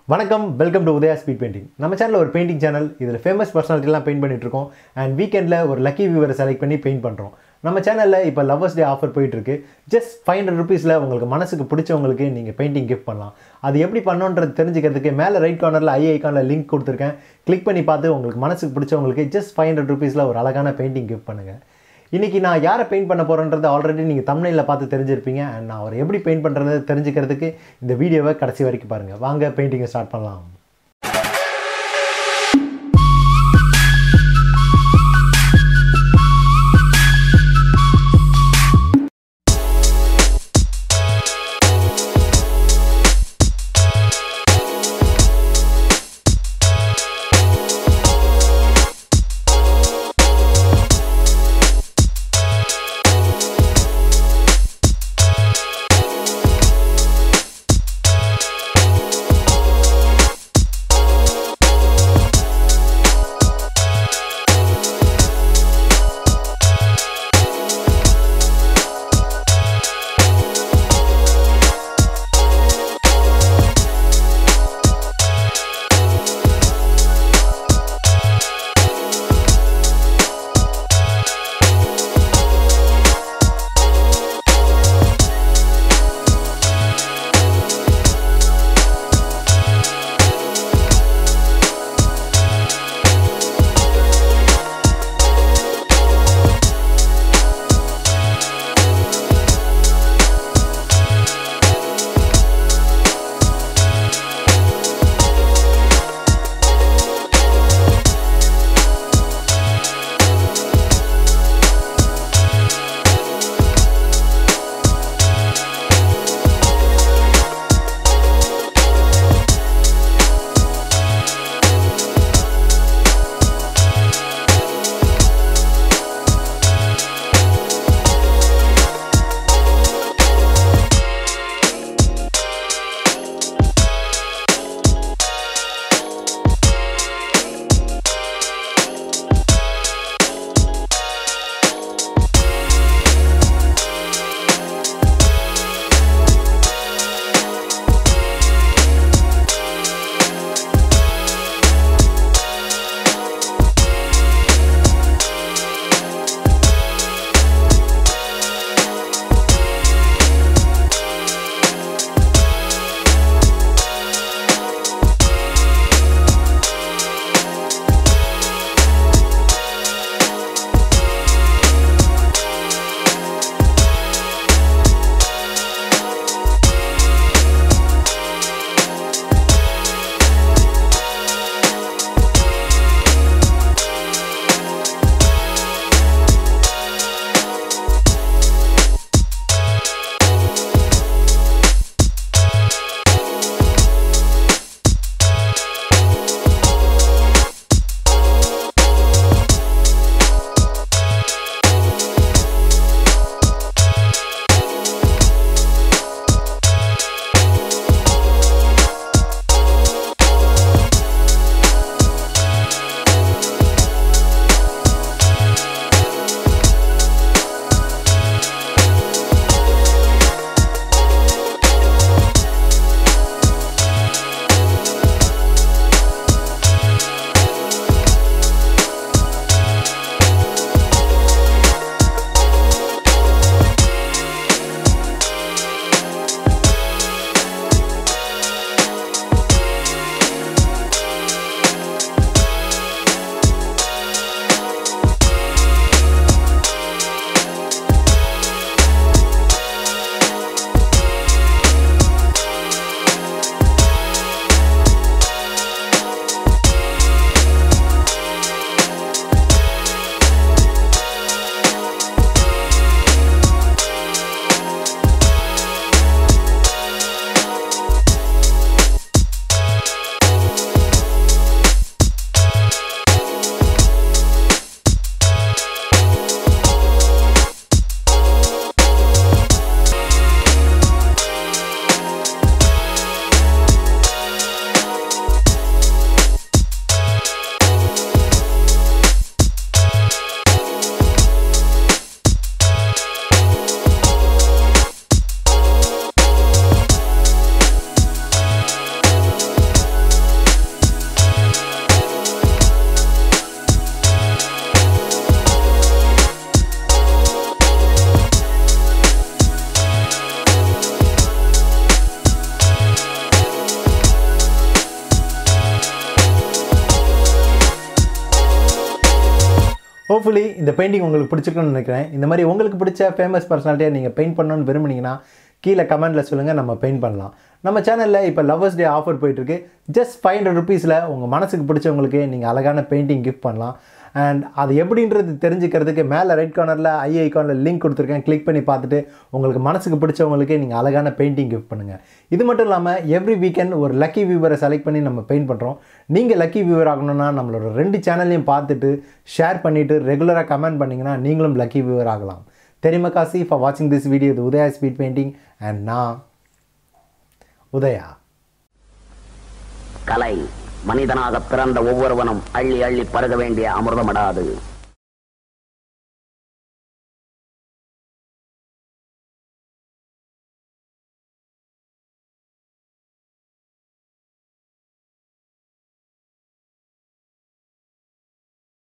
வணக்கம் welcome to Udaya speed painting நம்ம சேனலில் ஒரு பெயிண்டிங் சேனல் இதில் ஃபேமஸ் பர்சனாலிட்டிலாம் பெயிண்ட் பண்ணிட்டு இருக்கோம் அண்ட் வீக்கெண்டில் ஒரு லக்கி வியூவரை செலக்ட் பண்ணி பெயிண்ட் பண்ணுறோம் நம்ம சேனலில் இப்போ லவ்வர்ஸ் டே ஆஃபர் போயிட்டுருக்கு ஜஸ்ட் ஃபைவ் ஹண்ட்ரட் ருபீஸில் உங்களுக்கு மனசுக்கு பிடிச்சவங்களுக்கு நீங்கள் பெயிண்டிங் கிஃப்ட் பண்ணலாம் அது எப்படி பண்ணணுன்றது தெரிஞ்சுக்கிறதுக்கு மேலே ரைட் கார்னரில் ஐ ஐக்கானில் லிங்க் கொடுத்துருக்கேன் கிளிக் பண்ணி பார்த்து உங்களுக்கு மனசுக்கு பிடிச்சவங்களுக்கு ஜஸ்ட் ஃபைவ் ஹண்ட்ரட் ருபீஸில் ஒரு அழகான பெயிண்டிங் கிஃப்ட் பண்ணுங்கள் இன்றைக்கி நான் யாரை பெயிண்ட் பண்ண போகிறேன்றது ஆல்ரெடி நீங்கள் தமிழில் பார்த்து தெரிஞ்சிருப்பீங்க அண்ட் நான் அவர் எப்படி பெயிண்ட் பண்ணுறது தெரிஞ்சுக்கிறதுக்கு இந்த வீடியோவை கடைசி வரைக்கும் பாருங்கள் வாங்க பெயிண்டிங்கை ஸ்டார்ட் பண்ணலாம் ஹோப்ஃபுல்லி இந்த பெயிண்டிங் உங்களுக்கு பிடிச்சிருக்குன்னு நினைக்கிறேன் இந்த மாதிரி உங்களுக்கு பிடிச்ச ஃபேமஸ் பர்சனாலிட்டியை நீங்கள் பெயிண்ட் பண்ணணும்னு விரும்புனீங்கன்னா கீழே கமெண்ட்டில் சொல்லுங்கள் நம்ம பெயிண்ட் பண்ணலாம் நம்ம சேனலில் இப்போ லவர்ஸ் டே ஆஃபர் போயிட்டுருக்கு ஜஸ்ட் ஃபைவ் ஹண்ட்ரட் ருபீஸில் உங்கள் மனசுக்கு பிடிச்சவங்களுக்கு நீங்கள் அழகான பெயிண்டிங் கிஃப்ட் பண்ணலாம் அண்ட் அது எப்படின்றது தெரிஞ்சுக்கிறதுக்கு மேலே ரைட் கார்னரில் ஐ ஐக்கானில் லிங்க் கொடுத்துருக்கேன் கிளிக் பண்ணி பார்த்துட்டு உங்களுக்கு மனசுக்கு பிடிச்சவங்களுக்கு நீங்கள் அழகான பெயிண்டிங் கிஃப்ட் பண்ணுங்கள் இது மட்டும் இல்லாமல் எவ்ரி வீக்கெண்ட் ஒரு லக்கி வியூவரை செலக்ட் பண்ணி நம்ம பெயிண்ட் பண்ணுறோம் நீங்கள் லக்கி வியூவர் ஆகணும்னா நம்மளோட ரெண்டு சேனல்லையும் பார்த்துட்டு ஷேர் பண்ணிவிட்டு ரெகுலராக கமெண்ட் பண்ணிங்கன்னா நீங்களும் லக்கி வியூவர் ஆகலாம் தெரியுமா காசி ஃபார் வாட்சிங் திஸ் வீடியோ இது உதயா ஸ்பீட் பெயிண்டிங் அண்ட் நான் உதயா கலை மனிதனாக பிறந்த ஒவ்வொருவனும் அள்ளி அள்ளி பருக வேண்டிய அமிர்தமடாது